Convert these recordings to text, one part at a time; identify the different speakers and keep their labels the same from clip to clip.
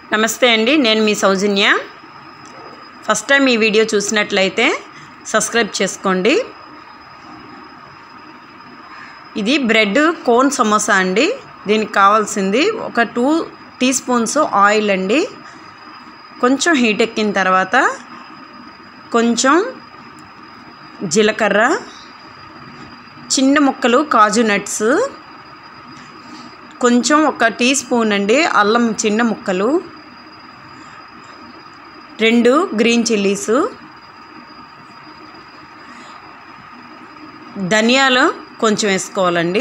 Speaker 1: నమస్తే అండి నేను మీ సౌజన్య ఫస్ట్ టైం ఈ వీడియో చూసినట్లయితే సబ్స్క్రైబ్ చేసుకోండి ఇది బ్రెడ్ కోన్ సమోసా అండి దీనికి కావాల్సింది ఒక టూ టీ స్పూన్స్ ఆయిల్ అండి కొంచెం హీట్ ఎక్కిన తర్వాత కొంచెం జీలకర్ర చిన్న ముక్కలు కాజు నట్స్ కొంచెం ఒక టీ స్పూన్ అండి అల్లం చిన్న ముక్కలు రెండు గ్రీన్ చిల్లీసు ధనియాలు కొంచెం వేసుకోవాలండి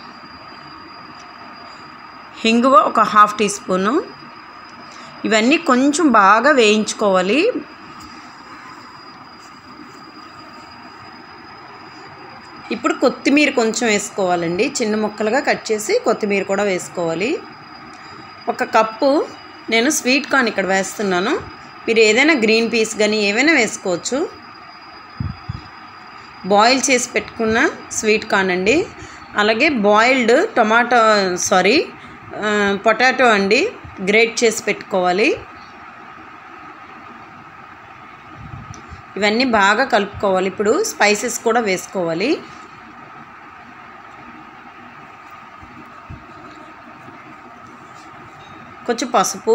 Speaker 1: హింగువ ఒక హాఫ్ టీ స్పూను ఇవన్నీ కొంచెం బాగా వేయించుకోవాలి ఇప్పుడు కొత్తిమీర కొంచెం వేసుకోవాలండి చిన్న ముక్కలుగా కట్ చేసి కొత్తిమీర కూడా వేసుకోవాలి ఒక కప్పు నేను స్వీట్ కార్న్ ఇక్కడ వేస్తున్నాను మీరు ఏదైనా గ్రీన్ పీస్ కానీ ఏవైనా వేసుకోవచ్చు బాయిల్ చేసి పెట్టుకున్న స్వీట్ కార్న్ అండి అలాగే బాయిల్డ్ టొమాటో సారీ పొటాటో అండి గ్రేట్ చేసి పెట్టుకోవాలి ఇవన్నీ బాగా కలుపుకోవాలి ఇప్పుడు స్పైసెస్ కూడా వేసుకోవాలి కొంచెం పసుపు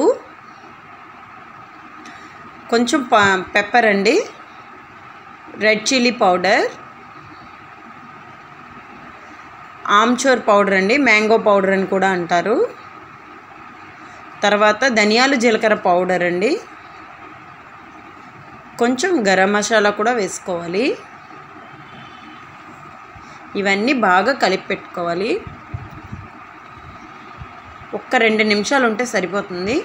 Speaker 1: కొంచెం ప పెప్పర్ అండి red chilli powder amchur powder అండి మ్యాంగో పౌడర్ అని కూడా అంటారు తర్వాత ధనియాలు జీలకర్ర పౌడర్ అండి కొంచెం గరం మసాలా కూడా వేసుకోవాలి ఇవన్నీ బాగా కలిపి పెట్టుకోవాలి ఒక్క రెండు నిమిషాలు ఉంటే సరిపోతుంది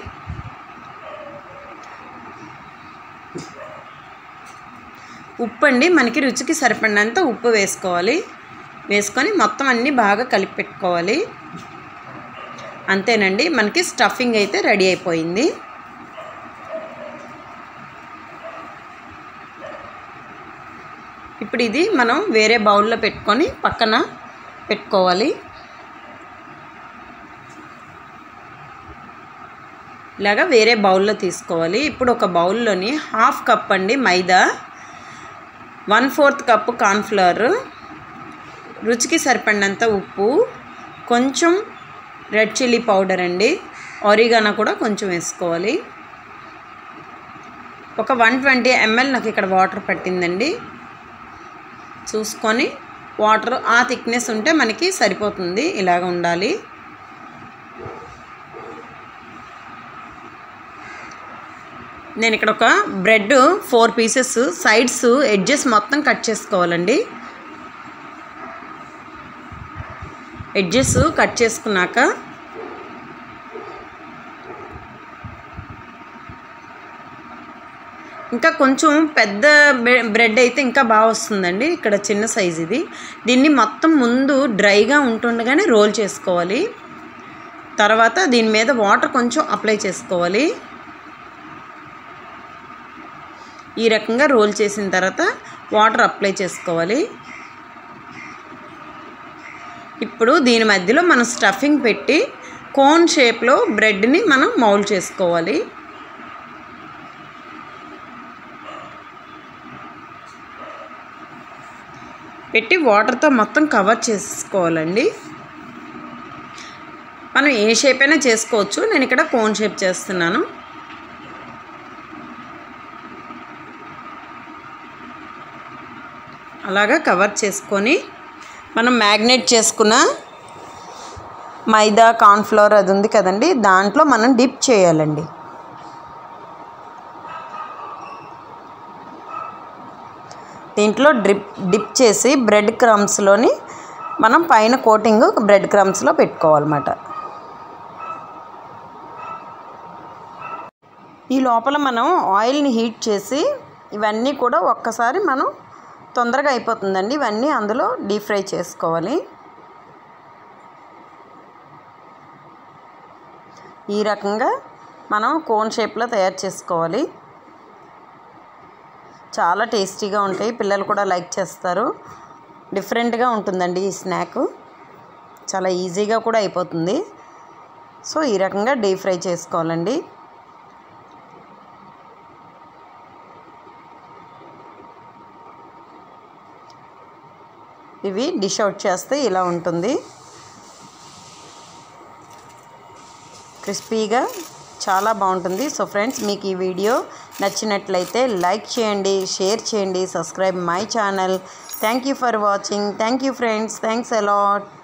Speaker 1: ఉప్పు అండి మనకి రుచికి సరిపడినంత ఉప్పు వేసుకోవాలి వేసుకొని మొత్తం అన్నీ బాగా కలిపి పెట్టుకోవాలి అంతేనండి మనకి స్టఫింగ్ అయితే రెడీ అయిపోయింది ఇప్పుడు ఇది మనం వేరే బౌల్లో పెట్టుకొని పక్కన పెట్టుకోవాలి ఇలాగా వేరే బౌల్లో తీసుకోవాలి ఇప్పుడు ఒక బౌల్లోని హాఫ్ కప్ అండి maida one fourth cup cornflour రుచికి సరిపడినంత ఉప్పు కొంచెం రెడ్ చిల్లీ పౌడర్ అండి ఒరిగానా కూడా కొంచెం వేసుకోవాలి ఒక వన్ ట్వంటీ ఎంఎల్ నాకు ఇక్కడ వాటర్ పట్టిందండి చూసుకొని వాటర్ ఆ థిక్నెస్ ఉంటే మనకి సరిపోతుంది ఇలాగ ఉండాలి నేను ఇక్కడ ఒక bread four pieces sides edges మొత్తం కట్ చేసుకోవాలండి ఎడ్జెస్ కట్ చేసుకున్నాక ఇంకా కొంచెం పెద్ద బ్రెడ్ అయితే ఇంకా బాగా వస్తుందండి ఇక్కడ చిన్న సైజ్ ఇది దీన్ని మొత్తం ముందు డ్రైగా ఉంటుండగానే రోల్ చేసుకోవాలి తర్వాత దీని మీద వాటర్ కొంచెం అప్లై చేసుకోవాలి ఈ రకంగా రోల్ చేసిన తర్వాత వాటర్ అప్లై చేసుకోవాలి ఇప్పుడు దీని మధ్యలో మనం స్టఫింగ్ పెట్టి కోన్ షేప్లో బ్రెడ్ని మనం మౌల్డ్ చేసుకోవాలి పెట్టి వాటర్తో మొత్తం కవర్ చేసుకోవాలండి మనం ఏ షేప్ అయినా చేసుకోవచ్చు నేను ఇక్కడ కోన్ షేప్ చేస్తున్నాను అలాగా కవర్ చేసుకొని మనం మ్యాగ్నేట్ చేసుకున్న మైదా కార్న్ఫ్లవర్ అది ఉంది కదండి దాంట్లో మనం డిప్ చేయాలండి దీంట్లో డ్రిప్ డిప్ చేసి బ్రెడ్ క్రమ్స్లోని మనం పైన కోటింగ్ బ్రెడ్ క్రమ్స్లో పెట్టుకోవాలన్నమాట ఈ లోపల మనం ఆయిల్ని హీట్ చేసి ఇవన్నీ కూడా ఒక్కసారి మనం తొందరగా అయిపోతుందండి ఇవన్నీ అందులో డీప్ ఫ్రై చేసుకోవాలి ఈ రకంగా మనం కోన్ షేప్లో తయారు చేసుకోవాలి చాలా టేస్టీగా ఉంటాయి పిల్లలు కూడా లైక్ చేస్తారు డిఫరెంట్గా ఉంటుందండి ఈ స్నాక్ చాలా ఈజీగా కూడా అయిపోతుంది సో ఈ రకంగా డీప్ ఫ్రై చేసుకోవాలండి ఇవి డిష్ అవుట్ చేస్తే ఇలా ఉంటుంది క్రిస్పీగా చాలా బాగుంటుంది సో ఫ్రెండ్స్ మీకు ఈ వీడియో నచ్చినట్లయితే లైక్ చేయండి షేర్ చేయండి subscribe my channel thank you for watching thank you friends thanks allot